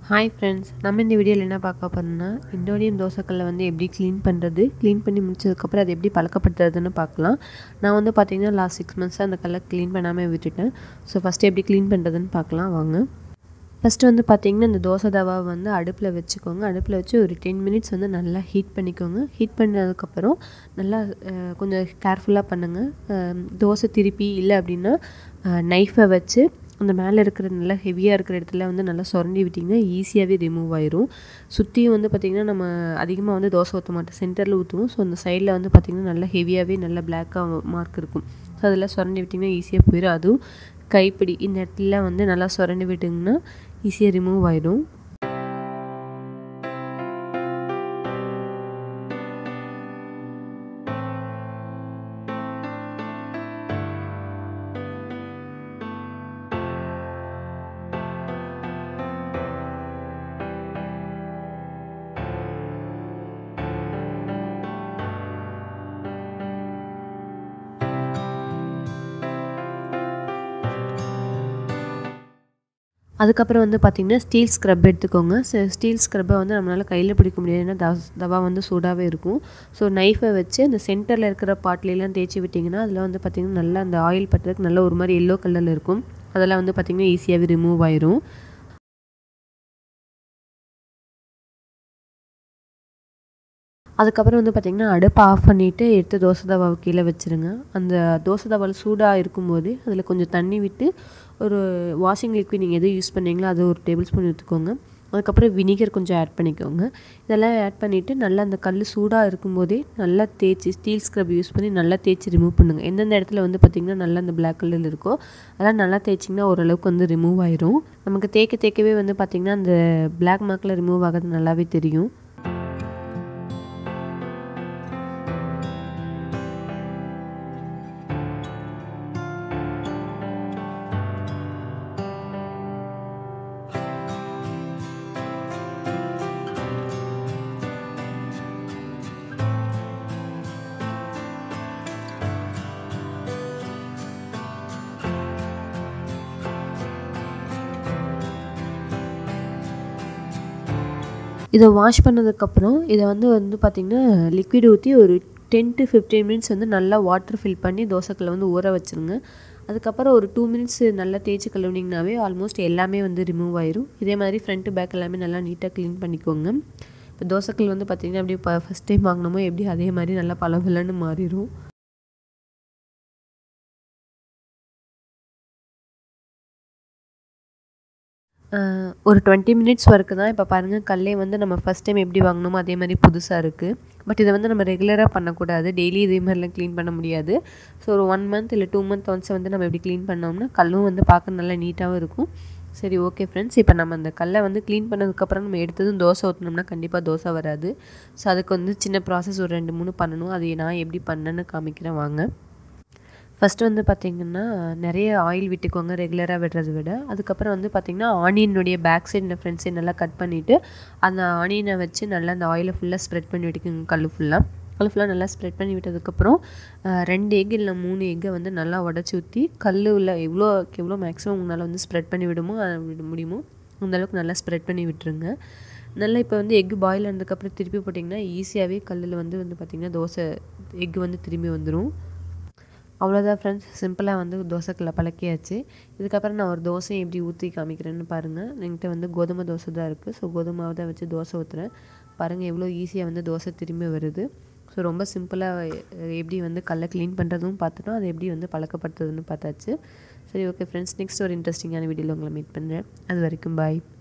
hi friends நம்ம இந்த வீடியோவில் என்ன பார்க்க போகிறோம்னா இண்டோனியம் தோசைக்கல்லை வந்து எப்படி க்ளீன் பண்ணுறது க்ளீன் பண்ணி முடிச்சதுக்கப்புறம் அது எப்படி பழக்கப்படுத்துறதுன்னு பார்க்கலாம் நான் வந்து பார்த்திங்கன்னா லாஸ்ட் சிக்ஸ் மந்த்ஸாக அந்த கல்லை க்ளீன் பண்ணாமல் விட்டுட்டேன் ஸோ ஃபஸ்ட்டு எப்படி க்ளீன் பண்ணுறதுன்னு பார்க்கலாம் வாங்க ஃபஸ்ட்டு வந்து பார்த்திங்கன்னா இந்த தோசை தவாவை வந்து அடுப்பில் வச்சுக்கோங்க அடுப்பில் வச்சு ஒரு டென் மினிட்ஸ் வந்து நல்லா ஹீட் பண்ணிக்கோங்க ஹீட் பண்ணதுக்கப்புறம் நல்லா அஹ், கொஞ்சம் கேர்ஃபுல்லாக பண்ணுங்கள் அஹ், தோசை திருப்பி இல்லை அப்படின்னா நைஃபை வச்சு அந்த மேலே இருக்கிற நல்லா ஹெவியாக இருக்கிற இடத்துல வந்து நல்லா சுரண்டி விட்டிங்கன்னா ஈஸியாகவே ரிமூவ் ஆயிரும் சுற்றியும் வந்து பார்த்திங்கன்னா நம்ம அதிகமாக வந்து தோசை ஊற்ற மாட்டோம் சென்டரில் ஊற்றுவோம் ஸோ அந்த சைடில் வந்து பார்த்திங்கன்னா நல்லா ஹெவியாகவே நல்லா பிளாக்காக மார்க் இருக்கும் ஸோ அதெல்லாம் சுரண்டி விட்டிங்கன்னா ஈஸியாக போயிடும் அதுவும் கைப்பிடி இந்த இடத்துல வந்து நல்லா சுரண்டி விட்டிங்கன்னா ஈஸியாக ரிமூவ் ஆயிடும் அதுக்கப்புறம் வந்து பார்த்திங்கன்னா ஸ்டீல் ஸ்க்ரப் எடுத்துக்கோங்க ஸ்டீல் ஸ்க்ரப்பை வந்து நம்மளால் கையில் பிடிக்க முடியாது ஏன்னா தவ தவா வந்து சூடாகவே இருக்கும் ஸோ நைஃபை வச்சு அந்த சென்டரில் இருக்கிற பாட்லாம் தேய்ச்சி விட்டிங்கன்னா அதில் வந்து பார்த்திங்கன்னா நல்லா அந்த ஆயில் பட்டுறதுக்கு நல்ல ஒரு மாதிரி எல்லோ கலரில் இருக்கும் அதெல்லாம் வந்து பார்த்திங்கன்னா ஈஸியாகவே ரிமூவ் ஆயிரும் அதுக்கப்புறம் வந்து பார்த்திங்கன்னா அடுப்பை ஆஃப் பண்ணிவிட்டு எடுத்து தோசை தவாவை கீழே வச்சுருங்க அந்த தோசை தவாவில் சூடாக இருக்கும்போது அதில் கொஞ்சம் தண்ணி விட்டு ஒரு வாஷிங் லிக்விட் நீங்கள் எது யூஸ் பண்ணீங்களோ அது ஒரு டேபிள் ஸ்பூன் ஊற்றிக்கோங்க அதுக்கப்புறம் வினிகர் கொஞ்சம் ஆட் பண்ணிக்கோங்க இதெல்லாம் ஆட் பண்ணிவிட்டு நல்லா அந்த கல் சூடாக இருக்கும்போதே நல்லா தேய்ச்சி ஸ்டீல் ஸ்க்ரப் யூஸ் பண்ணி நல்லா தேய்ச்சி ரிமூவ் பண்ணுங்கள் எந்தெந்த இடத்துல வந்து பார்த்திங்கன்னா நல்லா அந்த பிளாக் கலரில் இருக்கோ அதெல்லாம் நல்லா தேய்ச்சிங்கன்னா ஓரளவுக்கு வந்து ரிமூவ் ஆயிரும் நமக்கு தேய்க்க தேய்க்கவே வந்து பார்த்திங்கன்னா அந்த பிளாக் மார்க்கில் ரிமூவ் ஆகிறது நல்லாவே தெரியும் இதை வாஷ் பண்ணதுக்கப்புறம் இதை வந்து வந்து பார்த்திங்கன்னா லிக்விட் ஊற்றி ஒரு டென் டு ஃபிஃப்டீன் மினிட்ஸ் வந்து நல்லா வாட்டர் ஃபில் பண்ணி தோசைக்கல்லை வந்து ஊற வச்சுருங்க அதுக்கப்புறம் ஒரு டூ மினிட்ஸ் நல்லா தேய்ச்சி கழுவுனிங்கனாவே ஆல்மோஸ்ட் எல்லாமே வந்து ரிமூவ் ஆயிரும் இதே மாதிரி ஃப்ரண்ட்டு பேக் எல்லாமே நல்லா நீட்டாக க்ளீன் பண்ணிக்கோங்க இப்போ தோசைக்கல் வந்து பார்த்திங்கன்னா அப்படியே இப்போ ஃபஸ்ட் டைம் வாங்கினோமோ எப்படி அதே மாதிரி நல்லா பளபளன்னு மாறிடும் ஒரு டுவெண்ட்டி மினிட்ஸ் ஒர்க்கு தான் இப்போ பாருங்கள் கல்லே வந்து நம்ம ஃபஸ்ட் டைம் எப்படி வாங்கினோமோ அதே மாதிரி புதுசாக இருக்குது பட் இதை வந்து நம்ம ரெகுலராக பண்ணக்கூடாது டெய்லி இதே மாதிரிலாம் க்ளீன் பண்ண முடியாது ஸோ ஒரு ஒன் மந்த் இல்லை டூ மந்த் ஒன்ஸ் வந்து நம்ம எப்படி க்ளீன் பண்ணோம்னா கல்லும் வந்து பார்க்க நல்லா நீட்டாகவும் இருக்கும் சரி ஓகே ஃப்ரெண்ட்ஸ் இப்போ நம்ம அந்த கல்லை வந்து க்ளீன் பண்ணதுக்கப்புறம் நம்ம எடுத்ததும் தோசை ஊற்றினோம்னா கண்டிப்பாக தோசை வராது ஸோ அதுக்கு வந்து சின்ன ப்ராசஸ் ஒரு ரெண்டு மூணு பண்ணணும் அது நான் எப்படி பண்ணேன்னு காமிக்கிறேன் வாங்க ஃபஸ்ட்டு வந்து பார்த்திங்கன்னா நிறைய ஆயில் விட்டுக்கோங்க ரெகுலராக விடுறத விட அதுக்கப்புறம் வந்து பார்த்திங்கன்னா ஆனியனுடைய பேக் சைடு ஃப்ரண்ட் சைடு நல்லா கட் பண்ணிவிட்டு அந்த ஆனியனை வச்சு நல்லா அந்த ஆயிலை ஃபுல்லாக ஸ்ப்ரெட் பண்ணி விட்டுக்கோங்க கல் ஃபுல்லாக கல் ஃபுல்லாக நல்லா ஸ்ப்ரெட் பண்ணி விட்டதுக்கப்புறம் ரெண்டு எக் இல்லை மூணு எக்கை வந்து நல்லா உடச்சி ஊற்றி கல் உள்ள எவ்வளோ எவ்வளோ மேக்ஸிமம் உங்களால் வந்து ஸ்ப்ரெட் பண்ணி விடுமோ விட முடியுமோ அந்தளவுக்கு நல்லா ஸ்ப்ரெட் பண்ணி விட்டுருங்க நல்லா இப்போ வந்து எக் பாயில் ஆனதுக்கப்புறம் திருப்பி போட்டிங்கன்னா ஈஸியாகவே கல்லில் வந்து வந்து பார்த்திங்கன்னா தோசை எக் வந்து திரும்பி வந்துடும் அவ்வளோதான் ஃப்ரெண்ட்ஸ் சிம்பிளாக வந்து தோசைக்கல்லை பழக்கியாச்சு இதுக்கப்புறம் நான் ஒரு தோசையை எப்படி ஊற்றி காமிக்கிறேன்னு பாருங்கள் என்கிட்ட வந்து கோதுமை தோசை தான் இருக்குது ஸோ கோதுமாவை தான் வச்சு தோசை ஊற்றுறேன் பாருங்கள் எவ்வளோ ஈஸியாக வந்து தோசை திரும்பி வருது ஸோ ரொம்ப சிம்பிளாக எப்படி வந்து கல்லை க்ளீன் பண்ணுறதும் பார்த்துட்டோம் அதை எப்படி வந்து பழக்கப்படுத்துறதுன்னு பார்த்தாச்சு சரி ஓகே ஃப்ரெண்ட்ஸ் நெக்ஸ்ட் ஒரு இன்ட்ரெஸ்டிங்கான வீடியோவில் உங்களை மீட் பண்ணுறேன் அது வரைக்கும் பாய்